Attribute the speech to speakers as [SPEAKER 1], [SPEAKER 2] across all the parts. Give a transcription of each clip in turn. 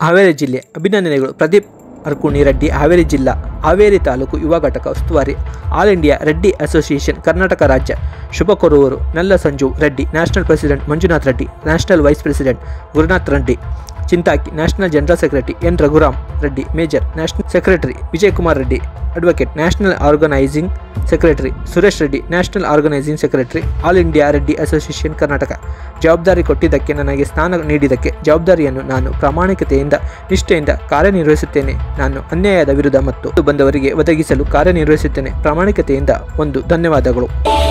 [SPEAKER 1] ಹಾವೇರಿ ಜಿಲ್ಲೆ ಅಭಿನಂದನೆಗಳು ಪ್ರದೀಪ್ ಅರ್ಕುಣಿ ರೆಡ್ಡಿ ಹಾವೇರಿ ಜಿಲ್ಲಾ ಹಾವೇರಿ ತಾಲೂಕು ಯುವ ಘಟಕ ಉಸ್ತುವಾರಿ all India Reddy association Karnataka ರಾಜ್ಯ ಶುಭ ಕೋರುವವರು Nalla Sanju Reddy national president Manjunath Reddy national vice president Gurunath Reddy Chintaki national general secretary N Raghuram Reddy major national secretary Vijay Kumar Reddy advocate national organising secretary Suresh Reddy national organising secretary all India Reddy association Karnataka ಜವಾಬ್ದಾರಿ ಕೊಟ್ಟಿದ್ದಕ್ಕೆ ನನಗೆ ಸ್ಥಾನ ನೀಡಿದ್ದಕ್ಕೆ ಜವಾಬ್ದಾರಿಯನ್ನು ನಾನು ಪ್ರಾಮಾಣಿಕತೆಯಿಂದ ನಿಷ್ಠೆಯಿಂದ ಕಾರ್ಯನಿರ್ವಹಿಸುತ್ತೇನೆ ನಾನು ಅನ್ಯಾಯದ ವಿರುದ್ಧ ಮತ್ತು ಬಂದವರಿಗೆ ಒದಗಿಸಲು ಕಾರ್ಯನಿರ್ವಹಿಸುತ್ತೇನೆ ಪ್ರಾಮಾಣಿಕತೆಯಿಂದ ಒಂದು ಧನ್ಯವಾದಗಳು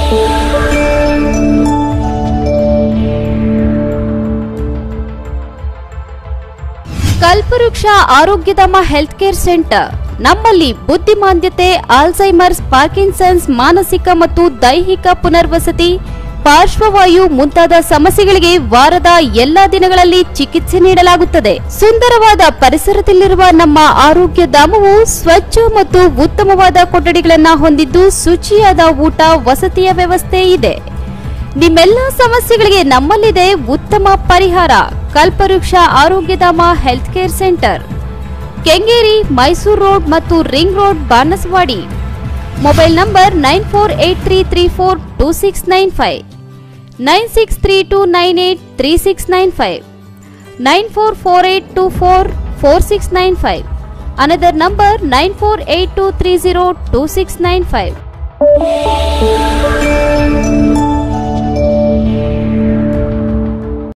[SPEAKER 2] ಕಲ್ಪವೃಕ್ಷ ಆರೋಗ್ಯಧಾಮ ಹೆಲ್ತ್ ಕೇರ್ ಸೆಂಟರ್ ನಮ್ಮಲ್ಲಿ ಬುದ್ಧಿಮಾಂದ್ಯತೆ ಆಲ್ಝೈಮರ್ಸ್ ಪಾರ್ಕಿನ್ಸನ್ಸ್ ಮಾನಸಿಕ ಮತ್ತು ದೈಹಿಕ ಪುನರ್ವಸತಿ ಪಾರ್ಶ್ವವಾಯು ಮುಂತಾದ ಸಮಸ್ಯೆಗಳಿಗೆ ವಾರದ ಎಲ್ಲಾ ದಿನಗಳಲ್ಲಿ ಚಿಕಿತ್ಸೆ ನೀಡಲಾಗುತ್ತದೆ ಸುಂದರವಾದ ಪರಿಸರದಲ್ಲಿರುವ ನಮ್ಮ ಆರೋಗ್ಯ ಧಾಮವು ಸ್ವಚ್ಛ ಮತ್ತು ಉತ್ತಮವಾದ ಕೊಠಡಿಗಳನ್ನು ಹೊಂದಿದ್ದು ಶುಚಿಯಾದ ಊಟ ವಸತಿಯ ವ್ಯವಸ್ಥೆ ಇದೆ ನಿಮ್ಮೆಲ್ಲ ಸಮಸ್ಯೆಗಳಿಗೆ ನಮ್ಮಲ್ಲಿದೆ ಉತ್ತಮ ಪರಿಹಾರ Kalpavriksha Arogyadhama health care centre Kengeri Mysuru road ಮತ್ತು ring road Banaswadi mobile number nine four eight three three four two six nine five nine six three two nine eight three six nine five nine four four eight two four four six nine five another number nine four eight two three zero two six nine five